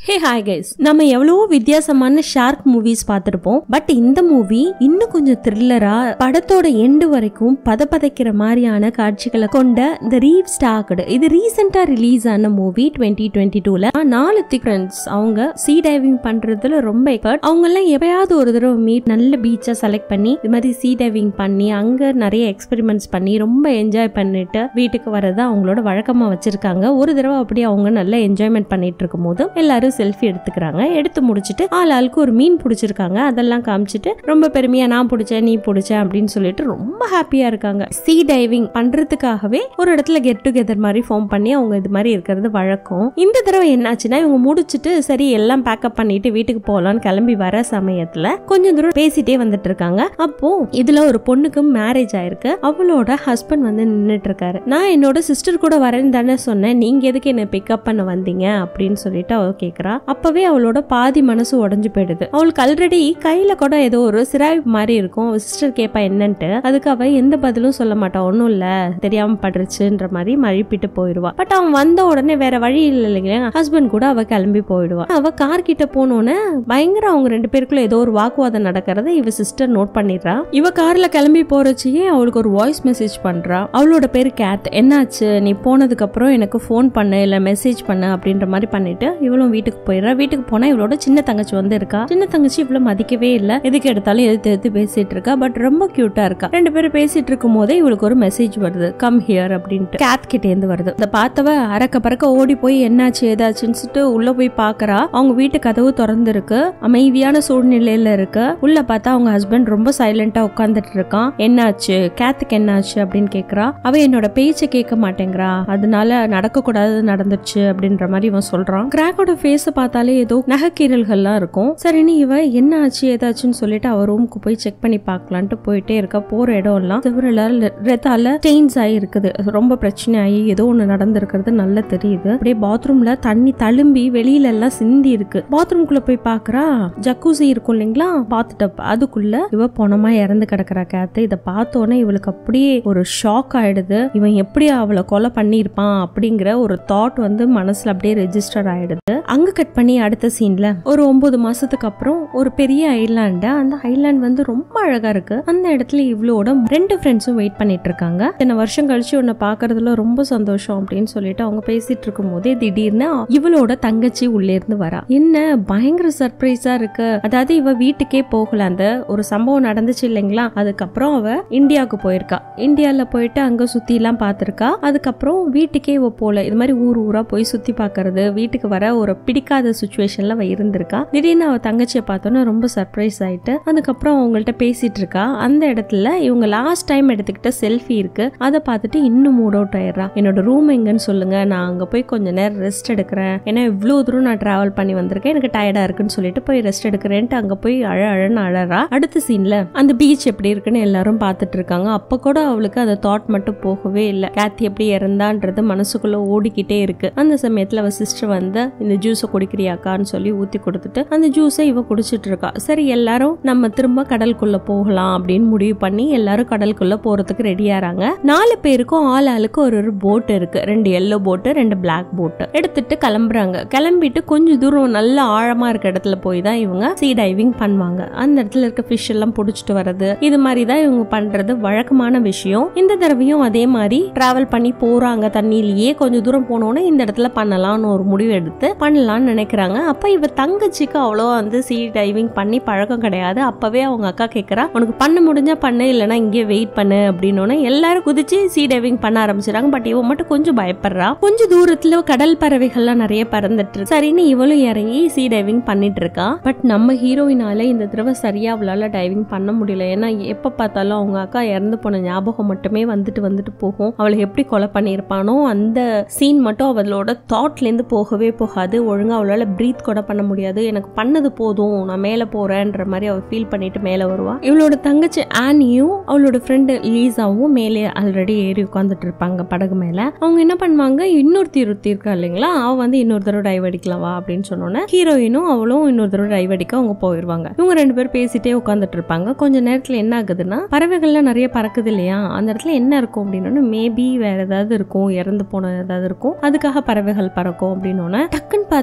Hey hi guys நம்ம எவ்வளவோ வித்தியாசமான ஷார்க் மூவிஸ் பார்த்திருப்போம் பட் இந்த மூவி இன்னும் கொஞ்சம் த்ரில்லரா படத்தோட எண்டு வரைக்கும் பதப்பதைக்கிற மாதிரியான காட்சிகளை கொண்ட இந்த ரீவ் ஸ்டாக்டு இது ரீசெண்டா ரிலீஸ் ஆன மூவி டுவெண்ட்டி டுவெண்ட்டி டூல நாலு திக்ரன்ஸ் அவங்க சீ டைவிங் பண்றதுல ரொம்ப எக்ஸ்பர்ட் அவங்க எல்லாம் எப்பயாவது ஒரு தடவை மீட் நல்ல பீச்சை செலக்ட் பண்ணி இது மாதிரி சீ டைவிங் பண்ணி அங்க நிறைய எக்ஸ்பெரிமெண்ட்ஸ் பண்ணி ரொம்ப என்ஜாய் பண்ணிட்டு வீட்டுக்கு வரதை அவங்களோட வழக்கமா வச்சிருக்காங்க ஒரு தடவை அப்படி அவங்க நல்ல என்ஜாய்மெண்ட் பண்ணிட்டு இருக்கும் போது எல்லாரும் செல்ஃபி எடுத்துக்கிறாங்க எடுத்து முடிச்சுட்டு ஆள் ஆளுக்கு ஒரு மீன் பிடிச்சிருக்காங்க அதெல்லாம் காமிச்சிட்டு ரொம்ப பெருமையா நான் பிடிச்சேன் நீ பிடிச்ச அப்படின்னு சொல்லிட்டு ரொம்ப ஹாப்பியா இருக்காங்க சீ டைவிங் பண்றதுக்காகவே ஒரு இடத்துல கெட் டுகெதர் மாதிரி ஃபார்ம் பண்ணி அவங்க இது மாதிரி இருக்கிறது வழக்கம் இந்த தடவை என்னாச்சுன்னா இவங்க முடிச்சுட்டு சரி எல்லாம் பேக்கப் பண்ணிட்டு வீட்டுக்கு போகலான்னு கிளம்பி வர சமயத்துல கொஞ்சம் தூரம் பேசிட்டே வந்துட்டு இருக்காங்க அப்போ இதுல ஒரு பொண்ணுக்கு மேரேஜ் ஆயிருக்கு அவளோட ஹஸ்பண்ட் வந்து நின்னுட்டு இருக்காரு நான் என்னோட சிஸ்டர் கூட வரேன்னு தானே சொன்னேன் நீங்க எதுக்கு என்ன பிக்கப் பண்ண வந்தீங்க அப்படின்னு சொல்லிட்டு அவ கேக்குறா அப்பவே அவளோட பாதி மனசு உடஞ்சு போயிடுது அவளுக்கு ஆல்ரெடி கையில கூட ஏதோ ஒரு சிராய்ப்பு மாதிரி இருக்கும் அவ சிஸ்டர் கேப்பா என்னன்ட்டு அதுக்கு அவ எந்த பதிலும் சொல்ல மாட்டா ஒன்றும் இல்ல தெரியாம படுச்சுன்ற மாதிரி மழுப்பிட்டு போயிடுவா பட் அவன் வந்த உடனே வேற வழி இல்லை இல்லைங்களா ஹஸ்பண்ட் கூட அவ கிளம்பி போயிடுவா அவ கார் கிட்ட போனோன்னே பயங்கர அவங்க ரெண்டு பேருக்குள்ள ஏதோ ஒரு வாக்குவாதம் நடக்கிறத இவ சிஸ்டர் நோட் பண்ணிடுறா இவ கார்ல கிளம்பி போறச்சே அவளுக்கு ஒரு வாய்ஸ் மெசேஜ் பண்றா அவளோட பேரு கேத் என்னாச்சு நீ போனதுக்கு அப்புறம் எனக்கு ஃபோன் பண்ணு இல்ல மெசேஜ் பண்ணு அப்படின்ற மாதிரி பண்ணிட்டு இவளும் வீட்டுக்கு போயிடுறா வீட்டுக்கு போனா இவளோட சின்ன தங்கச்சி வந்து இருக்கா சின்ன தங்கச்சி இவ்வளவு மதிக்கவே இல்ல எதுக்கு எடுத்தாலும் எதிர்த்து எதிர்த்து பேசிட்டு இருக்கா பட் ரொம்ப கியூட்டா இருக்கா ரெண்டு பேரும் பேசிட்டு இருக்கும் போதே இவளுக்கு ஒரு மெசேஜ் வருது கம் ஹியர் அப்படின்ட்டு கேத் கிட்ட இருந்து வருது அதை பார்த்தவ அறக்க பறக்க ஓடி போய் என்னாச்சு ஏதாச்சுன்னு சொல்லிட்டு உள்ள போய் பாக்குறா அவங்க வீட்டு கதவு திறந்து இருக்கு அமைதியான சூழ்நிலையில இருக்கு உள்ள பார்த்தா அவங்க ஹஸ்பண்ட் ரொம்ப சைலண்டா உட்காந்துட்டு இருக்கான் என்னாச்சு கேத்துக்கு என்னாச்சு அப்படின்னு கேக்குறா அவ என்னோட பேச்சை கேட்க மாட்டேங்கிறா அதனால நடக்க கூடாது நடந்துச்சு அப்படின்ற மாதிரி இவன் சொல்றான் கிராக்கோட ஃபேஸ பார்த்தாலே ஏதோ நகைக்கீரல்கள்லாம் இருக்கும் சரின்னு இவ என்ன ஆச்சு ஏதாச்சுன்னு சொல்லிட்டு அவ ரூமுக்கு போய் செக் பண்ணி பார்க்கலான்ட்டு போயிட்டே இருக்கா போற இடம் எல்லாம் செவரில் ரெத்தால ஸ்டெயின்ஸ் ஆகி இருக்குது ரொம்ப பிரச்சனை ஆகி ஏதோ ஒண்ணு நடந்திருக்கிறது நல்லா தெரியுது அப்படியே பாத்ரூம்ல தண்ணி தழும்பி வெளியில எல்லாம் சிந்தி இருக்கு பாத்ரூம்குள்ள போய் பாக்குறா ஜக்கூசி இருக்கும் இல்லைங்களா பாத்துட்டப் அதுக்குள்ள இவ பொணமா இறந்து கிடக்குறா கேத்து இதை பார்த்தோன்னே இவளுக்கு அப்படியே ஒரு ஷாக் ஆயிடுது இவன் எப்படி அவளை கொலை பண்ணியிருப்பான் அப்படிங்கிற ஒரு தாட் வந்து மனசுல அப்படியே ரெஜிஸ்டர் ஆயிடுது அங்க கட் பண்ணி அடுத்த சீன்ல ஒரு ஒன்பது மாசத்துக்கு அப்புறம் ஒரு பெரிய ஐலாண்டு அந்த ஐலாண்ட் வந்து ரொம்ப அழகா இருக்கு அந்த இடத்துல இவளோட ரெண்டு ஃப்ரெண்ட்ஸும் வெயிட் பண்ணிட்டு இருக்காங்க இத்தனை வருஷம் கழிச்சு உன்னை பாக்குறதுல ரொம்ப சந்தோஷம் அப்படின்னு சொல்லிட்டு அவங்க பேசிட்டு இருக்கும் போதே திடீர்னு இவளோட தங்கச்சி உள்ளே இருந்து வரா என்ன பயங்கர சர்ப்ரைஸா இருக்கு அதாவது இவ வீட்டுக்கே போகல அந்த ஒரு சம்பவம் நடந்துச்சு இல்லைங்களா அதுக்கப்புறம் அவ இந்தியாவுக்கு போயிருக்கா இந்தியால போயிட்டு அங்க சுத்தி எல்லாம் பார்த்திருக்கா அதுக்கப்புறம் வீட்டுக்கே இவ போல இது மாதிரி ஊர் ஊரா போய் சுத்தி பார்க்கறது வீட்டுக்கு வர ஒரு பிடிக்காத சுச்சுவேஷன்ல அவ இருந்திருக்கா திடீர்னு அவ தங்கச்சியை பார்த்தோன்னே ரொம்ப சர்ப்ரைஸ் ஆயிட்டு அதுக்கப்புறம் அவங்கள்ட்ட பேசிட்டு இருக்கா அந்த இடத்துல இவங்க லாஸ்ட் டைம் எடுத்துக்கிட்ட செல்ஃபி இருக்கு அதை பார்த்துட்டு இன்னும் மூட் அவுட் ஆயிடுறா என்னோட ரூம் எங்கன்னு சொல்லுங்க நான் அங்க போய் கொஞ்ச நேரம் ரெஸ்ட் எடுக்கிறேன் ஏன்னா இவ்வளவு தூரம் நான் டிராவல் பண்ணி வந்திருக்கேன் எனக்கு டயர்டா இருக்குன்னு சொல்லிட்டு போய் ரெஸ்ட் எடுக்கிறேன்ட்டு அங்க போய் அழ அழன்னு அழறா அடுத்த சீன்ல அந்த பீச் எப்படி இருக்குன்னு எல்லாரும் பார்த்துட்டு இருக்காங்க அப்ப கூட அவளுக்கு அந்த தாட் மட்டும் போகவே இல்லை கேத்தி எப்படி இறந்தான்றது மனசுக்குள்ள ஓடிக்கிட்டே இருக்கு அந்த சமயத்துல அவ சிஸ்டர் வந்து இந்த ஜூஸை குடிக்கிறியாக்கான்னு சொல்லி ஊத்தி கொடுத்துட்டு அந்த ஜூஸை இவ குடிச்சிட்டு இருக்கா சரி எல்லாரும் நம்ம திரும்ப கடலுக்குள்ள போகலாம் அப்படின்னு முடிவு பண்ணி எல்லாரும் கடலுக்குள்ள போறதுக்கு ரெடியாறாங்க நாலு பேருக்கும் ஆள் ஆளுக்கு ஒரு ஒரு போட் இருக்கு ரெண்டு எல்லோ போட்டு ரெண்டு பிளாக் போட்டு எடுத்துட்டு கிளம்புறாங்க கிளம்பிட்டு கொஞ்சம் தூரம் நல்ல ஆழமா இருக்க இடத்துல போய் தான் இவங்க சீ டைவிங் பண்ணுவாங்க அந்த இடத்துல இருக்க ஃபிஷ் எல்லாம் புடிச்சிட்டு வர்றது இது மாதிரி தான் இவங்க பண்றது வழக்கமான விஷயம் இந்த தடவையும் அதே மாதிரி டிராவல் பண்ணி போறாங்க தண்ணியிலேயே கொஞ்சம் தூரம் போனோன்னே இந்த இடத்துல பண்ணலாம்னு ஒரு முடிவு எடுத்து பண்ணலாம்னு நினைக்கிறாங்க அப்ப இவ தங்கச்சிக்கு அவ்வளோ வந்து சீ டைவிங் பண்ணி பழக்கம் கிடையாது அப்பவே அவங்க அக்கா கேட்கறா உனக்கு பண்ண முடிஞ்சா பண்ணு இல்லைன்னா இங்கே வெயிட் பண்ணு அப்படின்னு எல்லாரும் குதிச்சு சீ டைவிங் பண்ண ஆரம்பிச்சிடாங்க பட் இவ மட்டும் கொஞ்சம் பயப்படுறா கொஞ்சம் தூரத்துல கடல் பறவைகள்லாம் நிறைய பறந்துட்டு இருக்கு. சரின்னு இவளும் இறங்கி சீ டைவிங் பண்ணிட்டு இருக்கா பட் நம்ம ஹீரோயினால இந்த தடவை சரியா அவளால டைவிங் பண்ண முடியல ஏன்னா எப்ப பார்த்தாலும் அவங்க அக்கா இறந்து போன ஞாபகம் மட்டுமே வந்துட்டு வந்துட்டு போகும் அவளை எப்படி கொலை பண்ணியிருப்பானோ அந்த சீன் மட்டும் அவளோட தாட்ல இருந்து போகவே போகாது ஒழுங்கா அவளால பிரீத் கூட பண்ண முடியாது எனக்கு பண்ணது போதும் நான் மேல போறேன்ற மாதிரி அவ ஃபீல் பண்ணிட்டு மேல வருவா இவளோட தங்கச்சி ஆனியும் அவளோட ஃப்ரெண்டு லீசாவும் மேலே ஆல்ரெடி ஏறி உட்காந்துட்டு இருப்பாங்க படகு மேல அவங்க என்ன பண்ணுவாங்க இன்னொருத்தி ஒருத்தி இருக்கா இல்லைங்களா அவ வந்து இன்னொரு தடவை டைவ் அடிக்கலாம் வா அப்படின்னு சொன்னோன்னே ஹீரோயினும் அவளும் இன்னொரு தடவை டைவ் அடிக்க அவங்க போயிடுவாங்க இவங்க ரெண்டு பேரும் பேசிட்டே உட்காந்துட்டு இருப்பாங்க கொஞ்ச நேரத்துல என்ன ஆகுதுன்னா பறவைகள்லாம் நிறைய பறக்குது இல்லையா அந்த இடத்துல என்ன இருக்கும் அப்படின்னா மேபி வேற ஏதாவது இருக்கும் இறந்து போன ஏதாவது இருக்கும் அதுக்காக பறவைகள் பறக்கும் அப்படின்னோடனே டக்குன்னு பார்த்தா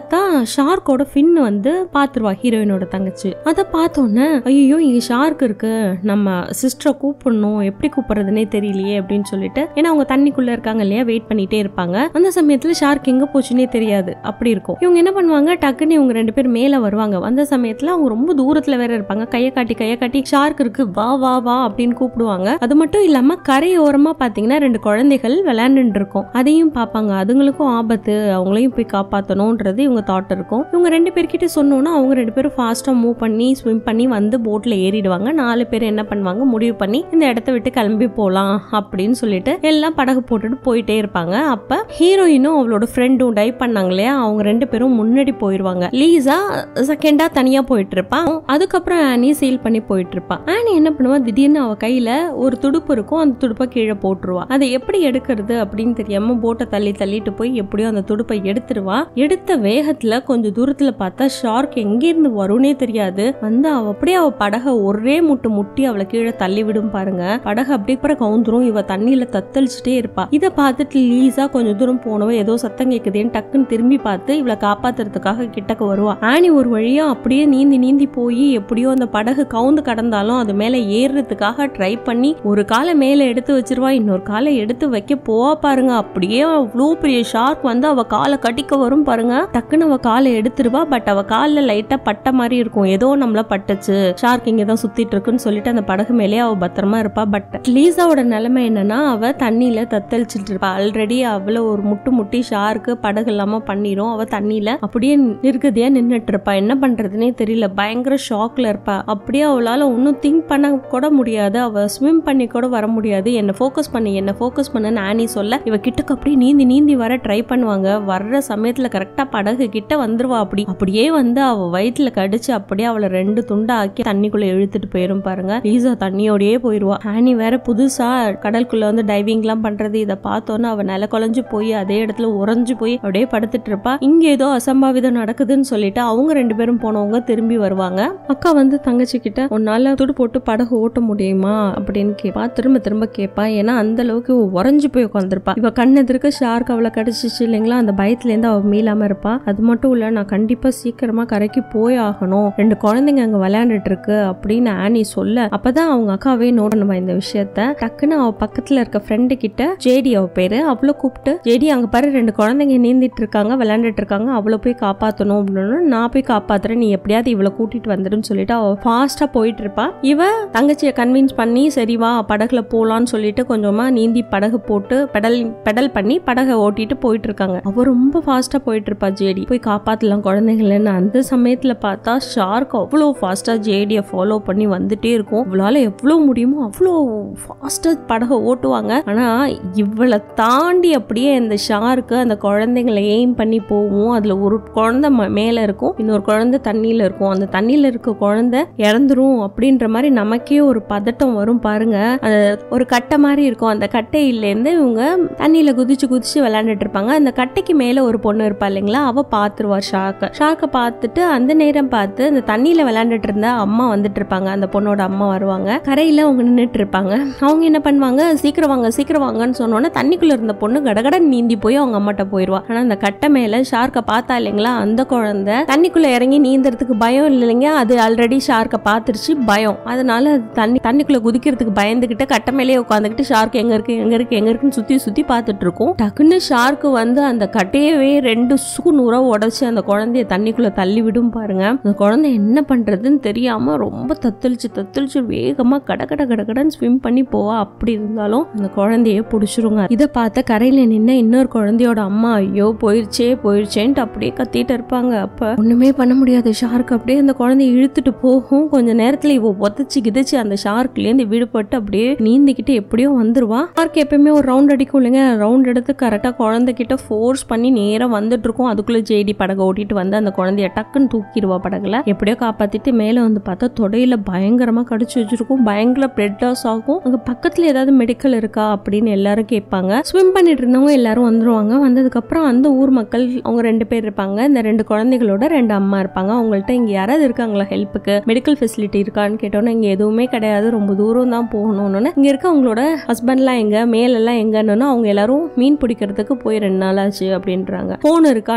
பார்த்தா ஷார்க்கோட ஃபின் வந்து பாத்துருவா ஹீரோயினோட தங்கச்சி அதை பார்த்தோன்னே ஐயோ இங்க ஷார்க் இருக்கு நம்ம சிஸ்டரை கூப்பிடணும் எப்படி கூப்பிடுறதுனே தெரியலையே அப்படின்னு சொல்லிட்டு ஏன்னா அவங்க தண்ணிக்குள்ள இருக்காங்க இல்லையா வெயிட் பண்ணிட்டே இருப்பாங்க அந்த சமயத்துல ஷார்க் எங்க போச்சுன்னே தெரியாது அப்படி இருக்கும் இவங்க என்ன பண்ணுவாங்க டக்குன்னு இவங்க ரெண்டு பேர் மேல வருவாங்க வந்த சமயத்துல அவங்க ரொம்ப தூரத்துல வேற இருப்பாங்க கையை காட்டி கையை காட்டி ஷார்க் இருக்கு வா வா வா அப்படின்னு கூப்பிடுவாங்க அது மட்டும் இல்லாம கரையோரமா பாத்தீங்கன்னா ரெண்டு குழந்தைகள் விளையாண்டுட்டு இருக்கும் அதையும் பார்ப்பாங்க அதுங்களுக்கும் ஆபத்து அவங்களையும் போய் காப்பாத்தணும்ன்றது இவங்க தாட் இருக்கும் இவங்க ரெண்டு பேர்கிட்ட சொன்னோன்னா அவங்க ரெண்டு பேரும் ஃபாஸ்டா மூவ் பண்ணி ஸ்விம் பண்ணி வந்து போட்ல ஏறிடுவாங்க நாலு பேர் என்ன பண்ணுவாங்க முடிவு பண்ணி இந்த இடத்த விட்டு கிளம்பி போலாம் அப்படின்னு சொல்லிட்டு எல்லாம் படகு போட்டுட்டு போயிட்டே இருப்பாங்க அப்ப ஹீரோயினும் அவளோட ஃப்ரெண்டும் டைவ் பண்ணாங்க இல்லையா அவங்க ரெண்டு பேரும் முன்னாடி போயிருவாங்க லீசா செகண்டா தனியா போயிட்டு இருப்பா அதுக்கப்புறம் ஆனி சீல் பண்ணி போயிட்டு இருப்பா ஆனி என்ன பண்ணுவா திடீர்னு அவ கையில ஒரு துடுப்பு இருக்கும் அந்த துடுப்பை கீழே போட்டுருவா அதை எப்படி எடுக்கிறது அப்படின்னு தெரியாம போட்டை தள்ளி தள்ளிட்டு போய் எப்படியோ அந்த துடுப்பை எடுத்துருவா எடுத்த வேகத்துல கொஞ்சம் தூரத்துல பார்த்தா ஷார்க் எங்க இருந்து வரும்னே தெரியாது வந்து அவ அப்படியே அவ படகை ஒரே முட்டு முட்டி அவளை கீழே தள்ளி விடும் பாருங்க படகு அப்படியே அப்புறம் கவுந்துரும் இவ தண்ணியில தத்தளிச்சுட்டே இருப்பா இதை பார்த்துட்டு லீசா கொஞ்சம் தூரம் போனவ ஏதோ சத்தம் கேக்குதேன்னு டக்குன்னு திரும்பி பார்த்து இவளை காப்பாத்துறதுக்காக கிட்டக்க வருவா ஆனி ஒரு வழியா அப்படியே நீந்தி நீந்தி போய் எப்படியோ அந்த படகு கவுந்து கடந்தாலும் அது மேல ஏறுறதுக்காக ட்ரை பண்ணி ஒரு காலை மேல எடுத்து வச்சிருவா இன்னொரு காலை எடுத்து வைக்க போவா பாருங்க அப்படியே அவ்வளோ பெரிய ஷார்க் வந்து அவ காலை கட்டிக்க வரும் பாருங்க டக்குன்னு அவ காலை எடுத்துருவா பட் அவ காலில் லைட்டா பட்ட மாதிரி இருக்கும் ஏதோ நம்மள பட்டுச்சு ஷார்க் இங்க தான் சுத்திட்டு இருக்குன்னு சொல்லிட்டு அந்த படகு மேலேயே அவ பத்திரமா இருப்பா பட் லீசாவோட நிலைமை என்னன்னா அவ தண்ணியில தத்தளிச்சிட்டு இருப்பா ஆல்ரெடி அவள ஒரு முட்டு முட்டி ஷார்க்கு படகு இல்லாம பண்ணிரும் அவ தண்ணியில அப்படியே நிற்கதியா நின்னுட்டு இருப்பா என்ன பண்றதுனே தெரியல பயங்கர ஷாக்ல இருப்பா அப்படியே அவளால ஒன்னும் திங்க் பண்ண கூட முடியாது அவ ஸ்விம் பண்ணி கூட வர முடியாது என்ன ஃபோக்கஸ் பண்ணி என்ன ஃபோக்கஸ் பண்ண ஆனி சொல்ல இவ கிட்டக்கு அப்படியே நீந்தி நீந்தி வர ட்ரை பண்ணுவாங்க வர்ற சமயத்துல கரெக்டா படகு கிட்ட வந்துருவா அப்படி அப்படியே வந்து அவ வயிற்றுல கடிச்சு அப்படியே அவளை ரெண்டு துண்டா ஆக்கி தண்ணிக்குள்ள இழுத்துட்டு போயிரும் பாருங்க லீசா தண்ணியோடயே போயிருவா ஆனி வேற புதுசா கடலுக்குள்ள வந்து டைவிங் எல்லாம் பண்றது இதை பார்த்தோன்னே அவ நில குலைஞ்சு போய் அதே இடத்துல உறைஞ்சு போய் அப்படியே படுத்துட்டு இருப்பா இங்க ஏதோ அசம்பாவிதம் நடக்குதுன்னு சொல்லிட்டு அவங்க ரெண்டு பேரும் போனவங்க திரும்பி வருவாங்க அக்கா வந்து தங்கச்சி கிட்ட உன்னால துடு போட்டு படகு ஓட்ட முடியுமா அப்படின்னு கேட்பா திரும்ப திரும்ப கேட்பா ஏன்னா அந்த அளவுக்கு இவ உறைஞ்சு போய் உட்காந்துருப்பா இவ கண் எதிர்க்க ஷார்க் அவளை கடிச்சிச்சு இல்லைங்களா அந்த பயத்துல இருந்து அவ மீளாம இருப்பா அது மட்டும் இல்ல நான் கண்டிப்பா சீக்கிரமா கரைக்கு போய் ஆகணும் ரெண்டு குழந்தைங்க அங்க விளையாண்டுட்டு இருக்கு அப்படின்னு ஆனி சொல்ல அப்பதான் அவங்க அக்காவே நோட்டணுமா இந்த விஷயத்த டக்குன்னு அவ பக்கத்துல இருக்க ஃப்ரெண்டு கிட்ட ஜேடி அவ பேரு அவளை கூப்பிட்டு ஜேடி அங்க பாரு ரெண்டு குழந்தைங்க நீந்திட்டு இருக்காங்க விளையாண்டுட்டு இருக்காங்க அவளை போய் காப்பாத்தணும் அப்படின்னு நான் போய் காப்பாத்துறேன் நீ எப்படியாவது இவளை கூட்டிட்டு வந்துடுன்னு சொல்லிட்டு அவ ஃபாஸ்டா போயிட்டு இருப்பா இவ தங்கச்சியை கன்வின்ஸ் பண்ணி சரி வா படகுல போலான்னு சொல்லிட்டு கொஞ்சமா நீந்தி படகு போட்டு பெடல் பெடல் பண்ணி படகை ஓட்டிட்டு போயிட்டு இருக்காங்க அவ ரொம்ப ஃபாஸ்டா போயிட்டு இருப்பா ஜேடி போய் காப்பாத்தலாம் குழந்தைங்களன்னு அந்த சமயத்துல பார்த்தா ஷார்க் அவ்வளோ ஃபாஸ்டா ஜேடியை ஃபாலோ பண்ணி வந்துட்டே இருக்கும் இவளால எவ்வளவு முடியுமோ அவ்வளோ ஃபாஸ்டா படகை ஓட்டுவாங்க ஆனா இவளை தாண்டி அப்படியே அந்த ஷார்க்கு அந்த குழந்தைங்களை எய்ம் பண்ணி போகும் அதுல ஒரு குழந்தை ம- மேல இருக்கும் இன்னொரு குழந்தை தண்ணியில இருக்கும் அந்த தண்ணியில இருக்க குழந்தை இறந்துரும் அப்படின்ற மாதிரி நமக்கே ஒரு பதட்டம் வரும் பாருங்க அது ஒரு கட்டை மாதிரி இருக்கும் அந்த கட்டையிலேருந்து இவங்க தண்ணியில குதிச்சு குதிச்சு விளையாண்டுட்டு இருப்பாங்க அந்த கட்டைக்கு மேல ஒரு பொண்ணு இருப்பா இல்லைங்களா அவ பாத்துருவா ஷார்க்கை ஷார்க்கை பார்த்துட்டு அந்த நேரம் பார்த்து அந்த தண்ணியில விளையாண்டுட்டு இருந்த அம்மா வந்துட்டு இருப்பாங்க அந்த பொண்ணோட அம்மா வருவாங்க கரையில அவங்க நின்னுட்டு இருப்பாங்க அவங்க என்ன பண்ணுவாங்க சீக்கிரம் வாங்க சீக்கிரம் வாங்கன்னு சொன்னோன்னே தண்ணிக்குள்ள இருந்த பொண்ணு கடகடன் நீந்தி போய் அவங்க அம்மாட்ட போயிருவா ஆனா அந்த கட்டை மேல ஷார்க்கை பார்த்தா இல்லைங்களா அந்த குழந்தை தண்ணிக்குள்ள இறங்கி நீந்தறதுக்கு பயம் இல்லைங்க அது ஆல்ரெடி ஷார்க்கை பார்த்துருச்சு பயம் அதனால அது தண்ணி தண்ணிக்குள்ள குதிக்கிறதுக்கு பயந்துகிட்டு கட்டை மேலேயே உட்காந்துக்கிட்டு ஷார்க் எங்க இருக்கு எங்க இருக்கு எங்க இருக்குன்னு சுத்தி சுத்தி பார்த்துட்டு இருக்கும் டக்குன்னு ஷார்க்கு வந்து அந்த கட்டையவே ரெண்டு சூ நூறா உடைச்சு அந்த குழந்தைய தண்ணிக்குள்ள தள்ளி விடும் பாருங்க அந்த குழந்தை என்ன பண்றதுன்னு தெரியாம ரொம்ப தத்தளிச்சு தத்தளிச்சு வேகமா கட கட கடகடன்னு ஸ்விம் பண்ணி போவா அப்படி இருந்தாலும் அந்த குழந்தைய பிடிச்சிருங்க இதை பார்த்த கரையில நின்ன இன்னொரு குழந்தையோட அம்மா ஐயோ போயிருச்சே போயிருச்சேன்ட்டு அப்படியே கத்திட்டு இருப்பாங்க அப்ப ஒண்ணுமே பண்ண முடியாது ஷார்க் அப்படியே அந்த குழந்தைய இழுத்துட்டு போகும் கொஞ்ச நேரத்துல இவ உதச்சு கிதச்சு அந்த ஷார்க்ல இருந்து விடுபட்டு அப்படியே நீந்திக்கிட்டு எப்படியோ வந்துருவா ஷார்க் எப்பயுமே ஒரு ரவுண்ட் அடிக்கும் இல்லைங்க ரவுண்ட் எடுத்து கரெக்டா குழந்தைகிட்ட ஃபோர்ஸ் பண்ணி நேரா வந்துட்டு இருக்கும் அதுக்குள்ள ஜேடி படகை ஓட்டிட்டு வந்து அந்த குழந்தைய டக்குன்னு தூக்கிடுவா படகுல எப்படியோ காப்பாத்திட்டு மேல வந்து பார்த்தா தொடையில பயங்கரமா கடிச்சு வச்சிருக்கும் பயங்கர பிளட் லாஸ் ஆகும் அங்க பக்கத்துல ஏதாவது மெடிக்கல் இருக்கா அப்படின்னு எல்லாரும் கேட்பாங்க ஸ்விம் பண்ணிட்டு இருந்தவங்க எல்லாரும் வந்துருவாங்க வந்ததுக்கு அப்புறம் அந்த ஊர் மக்கள் அவங்க ரெண்டு பேர் இருப்பாங்க இந்த ரெண்டு குழந்தைகளோட ரெண்டு அம்மா இருப்பாங்க அவங்கள்ட்ட இங்க யாராவது இருக்காங்களா ஹெல்ப்புக்கு மெடிக்கல் ஃபெசிலிட்டி இருக்கான்னு கேட்டோன்னே இங்க எதுவுமே கிடையாது ரொம்ப தூரம் தான் போகணும்னு இங்க இருக்க அவங்களோட ஹஸ்பண்ட்லாம் எங்க மேலெல்லாம் எங்கன்னு அவங்க எல்லாரும் மீன் பிடிக்கிறதுக்கு போய் ரெண்டு நாள் ஆச்சு அப்படின்றாங்க போன் இருக்கானா அதுவும்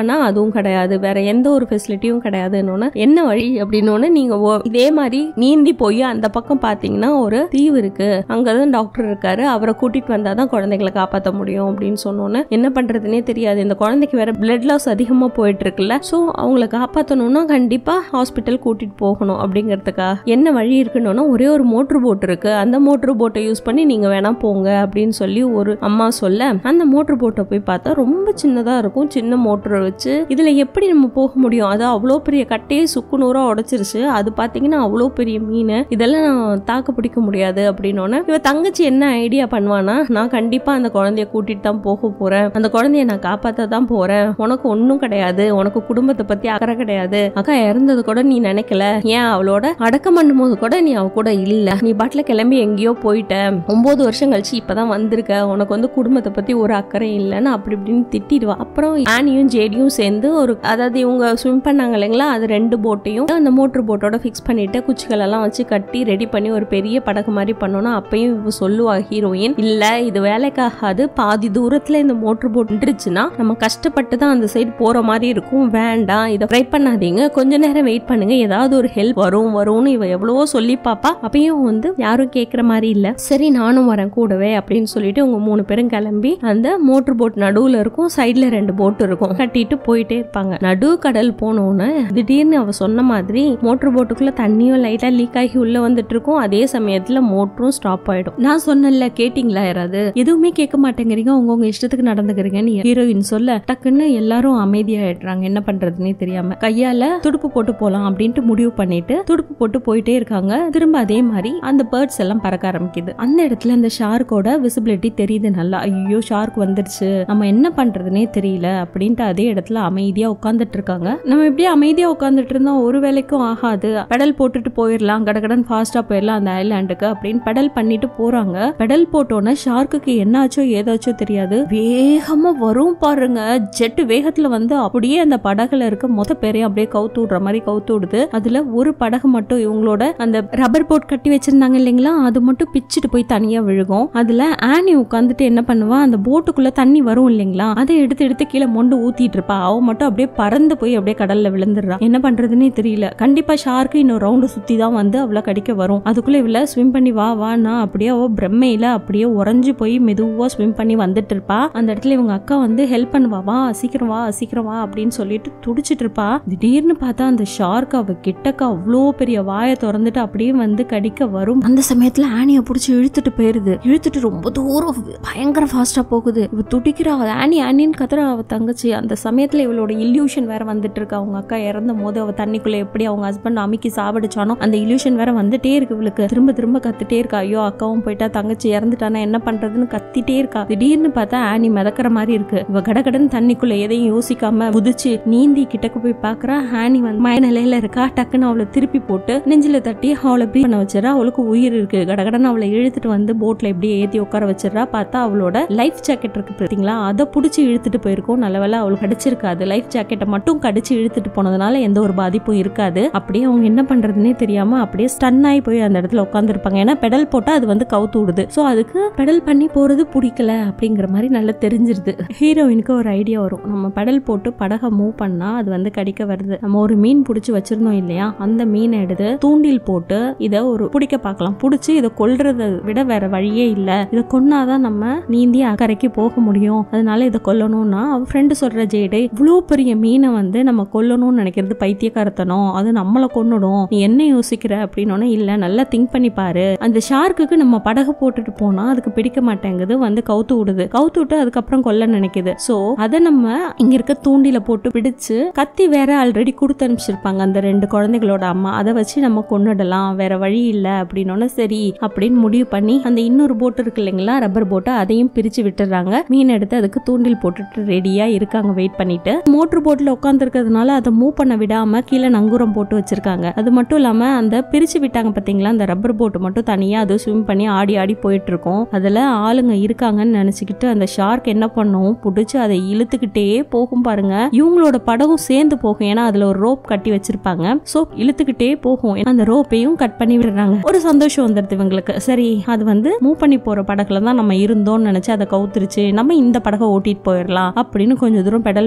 மருந்தும் கிடையாது வேற எந்த ஒரு ஃபெசிலிட்டியும் கிடையாதுன்னு என்ன வழி அப்படின்னு நீங்க ஓ- இதே மாதிரி நீந்தி போய் அந்த பக்கம் பாத்தீங்கன்னா ஒரு தீவு இருக்கு அங்கதான் டாக்டர் இருக்காரு அவரை கூட்டிட்டு வந்தாதான் குழந்தைகளை காப்பாற்ற முடியும் அப்படின்னு சொன்னோன்னே என்ன பண்றதுனே தெரியாது இந்த குழந்தைக்கு வேற பிளட் லாஸ் அதிகமா போயிட்டு இருக்குல்ல சோ அவங்கள காப்பாற்றணும்னா கண்டிப்பா ஹாஸ்பிட்டல் கூட்டிட்டு போகணும் அப்படிங்கிறதுக்காக என்ன வழி இருக்குன்னா ஒரே ஒரு மோட்டர் போட் இருக்கு அந்த மோட்டர் போட்டை யூஸ் பண்ணி நீங்க வேணா போங்க அப்படின்னு சொல்லி ஒரு அம்மா சொல்ல அந்த மோட்டர் போட்டை போய் பார்த்தா ரொம்ப சின்னதா இருக்கும் சின்ன மோட்டரை வச்சு இதுல எப்படி நம்ம போக முடியும் அது அவ்வளோ பெரிய கட்டையே சுக்கு நூறா உடைச்சிருச்சு அது பாத்தீங்கன்னா அவ்வளோ பெரிய மீன் இதெல்லாம் நான் தாக்கு பிடிக்க முடியாது அப்படின்னோடனே இவ தங்கச்சி என்ன ஐடியா பண்ணுவானா நான் கண்டிப்பா அந்த குழந்தைய கூட்டிட்டு தான் போக போறேன் அந்த குழந்தைய நான் காப்பாத்த தான் போறேன் உனக்கு ஒன்றும் கிடையாது உனக்கு குடும்பத்தை பத்தி அக்கறை கிடையாது அக்கா இறந்தது கூட நீ நினைக்கல ஏன் அவளோட அடக்கம் பண்ணும்போது கூட நீ அவ கூட இல்ல நீ பாட்டில் கிளம்பி எங்கேயோ போயிட்ட ஒன்பது வருஷம் கழிச்சு இப்பதான் வந்திருக்க உனக்கு வந்து குடும்பத்தை பத்தி ஒரு அக்கறை இல்லைன்னு அப்படி இப்படின்னு திட்டிடுவா அப்புறம் ஆனியும் ஜேடியும் சேர்ந்து ஒரு அதாவது இவங்க ஸ்விம் பண்ணாங்க இல்லைங்களா அது ரெண்டு போட்டையும் அந்த மோட்டர் போட்டோட ஃபிக்ஸ் பண்ணிட்டு குச்சிகள் எல்லாம் வச்சு கட்டி ரெடி பண்ணி ஒரு பெரிய படகு மாதிரி பண்ணோம்னா அப்பயும் இவ சொல்லுவா ஹீரோயின் இல்ல இது வேலைக்காகாது பாதி தூரத்துல இந்த மோட்டர் போட் நின்றுச்சுன்னா நம்ம கஷ்டப்பட்டு தான் அந்த சைடு போற மாதிரி இருக்கும் வேண்டாம் இதை ட்ரை பண்ணாதீங்க கொஞ்ச நேரம் வெயிட் பண்ணுங்க ஏதாவது ஒரு ஹெல்ப் வரும் வரும்னு இவ எவ்வளவோ சொல்லி பாப்பா அப்பயும் வந்து யாரும் கேட்குற மாதிரி இல்ல சரி நானும் வரேன் கூடவே அப்படின்னு சொல்லிட்டு உங்க மூணு பேரும் கிளம்பி அந்த மோட்டர் போட் நடுவுல இருக்கும் சைடுல ரெண்டு போட் இருக்கும் கட்டிட்டு போயிட்டே இருப்பாங்க நடு கடல் போனோன்னு திடீர்னு அவ சொன்ன மாதிரி மோட்டர் போட்டுக்குள்ள தண்ணியும் லைட்டா லீக் ஆகி உள்ள வந்துட்டு இருக்கும் அதே சமயத்துல மோட்டரும் ஸ்டாப் ஆயிடும் நான் சொன்னேன்ல கேட்டிங்களா யாராவது எதுவுமே கேட்க மாட்டேங்கிறீங்க உங்க இஷ்டத்துக்கு நடந்துக்கிறீங்கன்னு ஹீரோயின் சொல்ல டக்குன்னு எல்லாரும் அமைதியாயிடுறாங்க என்ன பண்றதுன்னே தெரியாம கையால துடுப்பு போட்டு போலாம் அப்படின்ட்டு முடிவு பண்ணிட்டு துடுப்பு போட்டு போயிட்டே இருக்காங்க திரும்ப அதே மாதிரி அந்த பேர்ட்ஸ் எல்லாம் பறக்க ஆரம்பிக்குது அந்த இடத்துல அந்த ஷார்க்கோட விசிபிலிட்டி தெரியுது நல்லா ஐயோ ஷார்க் வந்துருச்சு நம்ம என்ன பண்றதுனே தெரியல அப்படின்ட்டு அதே இடத்துல அமைதியா உட்காந்துட்டு இருக்காங்க நம்ம இப்படியே அமைதியா உட்காந்துட்டு இருந்தா ஒரு வேலைக்கும் ஆகாது பெடல் போட்டுட்டு போயிடலாம் கடகடன் ஃபாஸ்டா போயிடலாம் அந்த ஐலாண்டுக்கு அப்படின்னு பெடல் பண்ணிட்டு போறாங்க பெடல் போட்டோன்னே ஷார்க்குக்கு என்னாச்சோ ஏதாச்சோ தெரியாது வேகமா வரும் பாருங்க ஜெட் வேகத்துல வந்து அப்படியே அந்த படகுல இருக்க மொத்த பேரையும் அப்படியே கவுத்து விடுற மாதிரி கவுத்து விடுது அதுல ஒரு படகு மட்டும் இவங்களோட அந்த ரப்பர் போட் கட்டி வச்சிருந்தாங்க இல்லைங்களா அது மட்டும் பிச்சுட்டு போய் தனியா விழுகும் அதுல ஆனி உட்காந்துட்டு என்ன பண்ணுவா அந்த போட்டுக்குள்ள தண்ணி வரும் இல்லைங்களா அதை எடுத்து எடுத்து கீழே மொண்டு ஊத்திட்டு இருப்பா அவ மட்டும் அப்படியே பறந்து போய் அப்படியே கடல்ல விழுந்துடுறா என்ன பண்றதுன்னே தெரியல கண்டிப்பா ஷார்க்கு இன்னொரு ரவுண்டு சுத்தி தான் வந்து அவளை கடிக்க வரும் அதுக்குள்ள இவள ஸ்விம் பண்ணி வா வான்னா அப்படியே அவ பிரம்மையில அப்படியே உறைஞ்சு போய் மெதுவா ஸ்விம் பண்ணி வந்துட்டு இருப்பா அந்த இடத்துல இவங்க அக்கா வந்து ஹெல்ப் பண்ணுவா வா சீக்கிரம் வா சீக்கிரம் வா அப்படின்னு சொல்லிட்டு துடிச்சிட்டு இருப்பா திடீர்னு பார்த்தா அந்த ஷார்க் அவ கிட்டக்க அவ்வளோ பெரிய வாயை திறந்துட்டு அப்படியே வந்து கடிக்க வரும் அந்த சமயத்துல ஆனிய புடிச்சு இழுத்துட்டு போயிருது இழுத்துட்டு ரொம்ப தூரம் பயங்கர ஃபாஸ்டா போகுது இவ துடிக்கிறா ஆனி ஆனின்னு கத்துற அவ தங்கச்சி அந்த சமயத்துல இவளோட இல்யூஷன் வேற வந்துட்டு இருக்கு அவங்க அக்கா இறந்த போது அவ தண்ணிக்குள்ள எப்படி அவங்க ஹஸ்பண்ட் அமுக்கி சாவடிச்சானோ அந்த இல்யூஷன் வேற வந்துட்டே இருக்கு இவளுக்கு திரும்ப திரும்ப கத்துட்டே இருக்கா ஐயோ அக்காவும் போயிட்டா தங்கச்சி இறந்துட்டானா என்ன பண்றதுன்னு கத்திட்டே இருக்கா திடீர்னு பார்த்தா ஆனி மிதக்கிற மாதிரி இருக்கு இவ கடகடன்னு தண்ணிக்குள்ள எதையும் யோசிக்காம குதிச்சு நீந்தி கிட்டக்கு போய் பாக்குறா ஆனி வந்து மய நிலையில இருக்கா டக்குன்னு அவளை திருப்பி போட்டு நெஞ்சில தட்டி அவளை ப்ரீ பண்ண வச்சிடறா அவளுக்கு உயிர் இருக்கு கடகடன்னு அவளை இழுத்துட்டு வந்து போட்ல எப்படியே ஏத்தி உட்கார வச்சிடறா பார்த்தா அவளோட லைஃப் ஜாக்கெட் இருக்கு பாத்தீங்களா அதை புடிச்சு இழுத்துட்டு போயிருக்கும் நல்லவேளை அவளுக்கு கடிச்சிருக்காது லைஃப் ஜாக்கெட்டை மட்டும் கடிச்சு இழுத்துட்டு போனதுனால எந்த ஒரு பாதிப்பும் இருக்காது அப்படியே அவங்க என்ன பண்றதுன்னே தெரியாம அப்படியே ஸ்டன் ஆகி போய் அந்த இடத்துல உட்காந்துருப்பாங்க ஏன்னா பெடல் போட்டா அது வந்து கவுத்து விடுது ஸோ அதுக்கு பெடல் பண்ணி போறது பிடிக்கல அப்படிங்கிற மாதிரி நல்லா தெரிஞ்சிருது ஹீரோயினுக்கு ஒரு ஐடியா வரும் நம்ம பெடல் போட்டு படகை மூவ் பண்ணா அது வந்து கடிக்க வருது நம்ம ஒரு மீன் பிடிச்சி வச்சிருந்தோம் இல்லையா அந்த மீனை எடுத்து தூண்டில் போட்டு இதை ஒரு பிடிக்க பார்க்கலாம் பிடிச்சி இதை கொல்றதை விட வேற வழியே இல்ல இதை கொன்னாதான் நம்ம நீந்தி அக்கறைக்கு போக முடியும் அதனால இதை கொல்லணும்னா அவ ஃப்ரெண்டு சொல்ற ஜேடு இவ்வளோ பெரிய மீனை வந்து நம்ம கொல்லணும்னு நினைக்கிறது பைத்தியக்காரத்தனம் அது நம்மளை கொன்னுடும் நீ என்ன யோசிக்கிற அப்படின்னோடனே இல்ல நல்லா திங்க் பண்ணி பாரு அந்த ஷார்க்குக்கு நம்ம படகு போட்டுட்டு போனா அதுக்கு பிடிக்க மாட்டேங்குது வந்து கவுத்து விடுது கவுத்து விட்டு அதுக்கப்புறம் கொல்ல நினைக்குது சோ அதை நம்ம இங்க இருக்க தூண்டில போட்டு பிடிச்சு கத்தி வேற ஆல்ரெடி கொடுத்து அனுப்பிச்சிருப்பாங்க அந்த ரெண்டு குழந்தைகளோட அம்மா அதை வச்சு நம்ம கொன்னுடலாம் வேற வழி இல்ல அப்படின்னோட சரி அப்படின்னு முடிவு பண்ணி அந்த இன்னொரு போட் இருக்கு இல்லைங்களா ரப்பர் போட்டு அதையும் பிரிச்சு விட்டுறாங்க மீன் எடுத்து அதுக்கு தூண்டில் போட்டுட்டு ரெடியா இருக்காங்க வெயிட் பண்ணிட்டு மோட்டர் போட்ல உட்கார்ந்து இருக்கிறதுனால அதை மூவ் பண்ண விடாம கீழே நங்கூரம் போட்டு வச்சிருக்காங்க அது மட்டும் இல்லாம அந்த பிரிச்சு விட்டாங்க பாத்தீங்களா அந்த ரப்பர் போட் மட்டும் தனியா அது ஸ்விம் பண்ணி ஆடி ஆடி போயிட்டு இருக்கும் அதுல ஆளுங்க இருக்காங்கன்னு நினைச்சுக்கிட்டு அந்த ஷார்க் என்ன பண்ணும் பிடிச்சு அதை இழுத்துக்கிட்டே போகும் பாருங்க இவங்களோட படகும் சேர்ந்து போகும் ஏன்னா அதுல ஒரு ரோப் கட்டி வச்சிருப்பாங்க சோ இழுத்துக்கிட்டே போகும் அந்த ரோப்பையும் கட் பண்ணி விடுறாங்க ஒரு சந்தோஷம் வந்துடுது இவங்களுக்கு சரி அது வந்து மூவ் பண்ணி போற படகுல தான் நம்ம இருந்தோம்னு நினைச்சு அதை கவுத்துருச்சு நம்ம இந்த படகை ஓட்டிட்டு போயிடலாம் அப்படின்னு கொஞ்சம் தூரம் பெடல் பண்ணி போற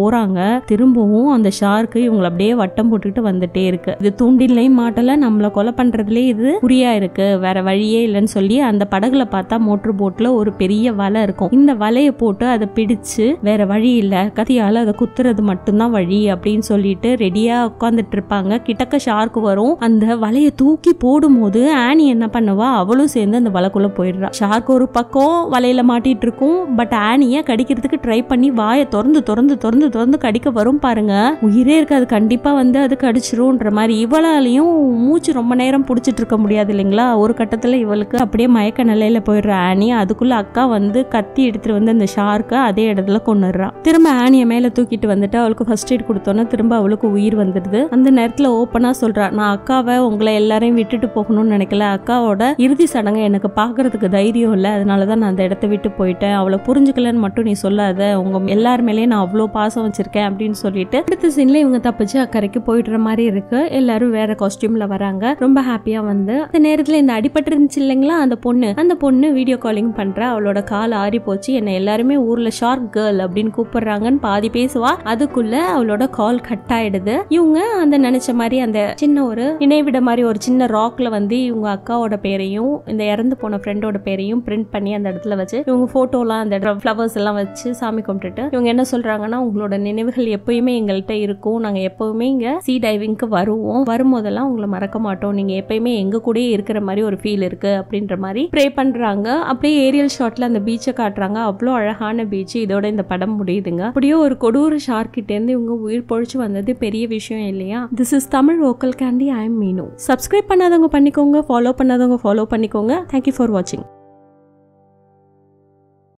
போறாங்க திரும்பவும் அந்த ஷார்க்கு இவங்களை அப்படியே வட்டம் போட்டுக்கிட்டு வந்துட்டே இருக்கு இது தூண்டிலையும் மாட்டல நம்மள கொலை பண்றதுலே இது குறியா இருக்கு வேற வழியே இல்லைன்னு சொல்லி அந்த படகுல பார்த்தா மோட்டர் போட்ல ஒரு பெரிய வலை இருக்கும் இந்த வலையை போட்டு அதை பிடிச்சு வேற வழி இல்ல கத்தியால அதை குத்துறது மட்டும்தான் வழி அப்படின்னு சொல்லிட்டு ரெடியா உட்காந்துட்டு இருப்பாங்க கிட்டக்க ஷார்க் வரும் அந்த வலையை தூக்கி போடும்போது ஆனி என்ன பண்ணுவா அவளும் சேர்ந்து அந்த வலைக்குள்ள போயிடுறா ஷார்க் ஒரு பக்கம் வலையில மாட்டிட்டு இருக்கும் பட் ஆனிய கடிக்கிறதுக்கு ட்ரை பண்ணி வாயை திறந்து திறந்து திறந்து திறந்து கடிக்க வரும் பாருங்க உயிரே இருக்காது கண்டிப்பா வந்து அது கடிச்சிரும்ன்ற மாதிரி இவளாலையும் மூச்சு ரொம்ப நேரம் புடிச்சிட்டு இருக்க முடியாது இல்லைங்களா ஒரு கட்டத்துல இவளுக்கு அப்படியே மயக்க நிலையில போயிடுற ஆனி அதுக்குள்ள அக்கா வந்து கத்தி எடுத்துட்டு வந்து அந்த ஷார்க்கை அதே இடத்துல கொண்டுடுறா திரும்ப ஆனிய மேல தூக்கிட்டு வந்துட்டு அவளுக்கு ஃபர்ஸ்ட் எய்ட் கொடுத்தோன்னே திரும்ப அவளுக்கு உயிர் வந்துடுது அந்த நேரத்துல ஓப்பனா சொல்றா நான் அக்காவை உங்களை எல்லாரையும் விட்டுட்டு போகணும்னு நினைக்கல அக்காவோட இறுதி சடங்கை எனக்கு பாக்குறதுக்கு தைரியம் இல்லை அதனாலதான் நான் அந்த இடத்த விட்டு போயிட்டேன் அவளை புரிஞ்சுக்கலன்னு மட்டும் நீ சொல்லாத உங்க எல்லார் மேலேயும் நான் அவ்வளோ பாசம் வச்சிருக்கேன் அப்படின்னு சொல்லிட்டு அடுத்த சீன்ல இவங்க தப்பிச்சு அக்கறைக்கு போயிடுற மாதிரி இருக்கு எல்லாரும் வேற காஸ்டியூம்ல வராங்க ரொம்ப ஹாப்பியா வந்து அந்த நேரத்துல இந்த அடிபட்டு இருந்துச்சு இல்லைங்களா அந்த பொண்ணு அந்த பொண்ணு வீடியோ காலிங் பண்றா அவளோட கால் ஆறி போச்சு என்ன எல்லாருமே ஊர்ல ஷார்க் கேர்ள் அப்படின்னு கூப்பிடுறாங்கன்னு பாதி பேசுவா அதுக்குள்ள அவளோட கால் கட் ஆயிடுது இவங்க அந்த நினைச்ச மாதிரி அந்த சின்ன ஒரு நினைவிட மாதிரி ஒரு சின்ன ராக்ல வந்து இவங்க அக்காவோட பேரையும் இந்த இறந்து போன ஃப்ரெண்டோட பேரையும் பிரிண்ட் பண்ணி அந்த இடத்துல வச்சு இவங்க போட்டோலாம் அந்த ஃப்ளவர்ஸ் எல்லாம் வச்சு சாமி கும்பிட்டுட்டு இவங்க என்ன சொல்றாங்கன்னா உங்களோட நினைவுகள் எப்பயுமே எங்கள்கிட்ட இருக்கும் நாங்க எப்பவுமே இங்க சீ டைவிங்க்கு வருவோம் வரும்போதெல்லாம் உங்களை மறக்க மாட்டோம் நீங்க எப்பயுமே எங்க கூடயே இருக்கிற மாதிரி ஒரு ஃபீல் இருக்கு அப்படின்ற மாதிரி ப்ரே பண்றாங்க அப்படியே ஏரியல் ஷாட்ல அந்த பீச்சை காட்டுறாங்க அவ்வளோ அழகான பீச் இதோட இந்த படம் முடியுதுங்க அப்படியே ஒரு கொடூர ஷார்க் கிட்ட இருந்து இவங்க உயிர் பொழிச்சு வந்தது பெரிய விஷயம் இல்லையா this is Tamil vocal candy I am Meenu subscribe பண்ணாதவங்க பண்ணிக்கோங்க ஃபாலோ பண்ணாதவங்க ஃபாலோ பண்ணிக்கோங்க தேங்க்யூ ஃபார் வாட்சிங்